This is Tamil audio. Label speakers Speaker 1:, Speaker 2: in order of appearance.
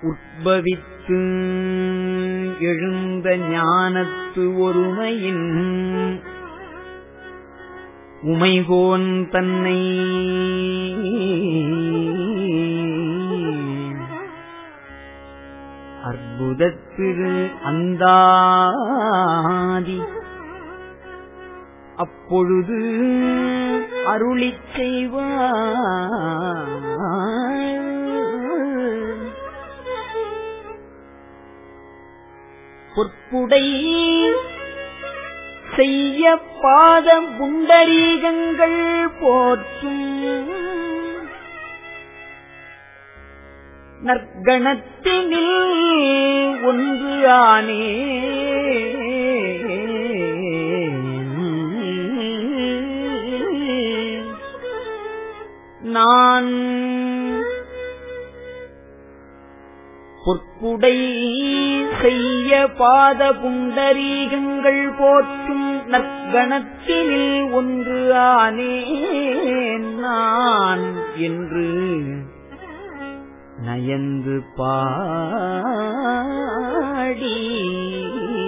Speaker 1: உட்பவித்து எழுந்த ஞானத்து ஒருமையின் உமைகோன் தன்னை அற்புதத்திரு அந்தாதி அப்பொழுது அருளிச் செய்வார் பொற்புடை செய்ய பாதம் புண்டரீகங்கள் போற்றும் நற்கணத்தினில் ஒன்று ஆனே நான் பொற்புடை செய்ய பாத புண்டரீகங்கள் போற்றும் நற்கணத்தினில் ஒன்று ஆனேன் நான் என்று நயந்து பாடி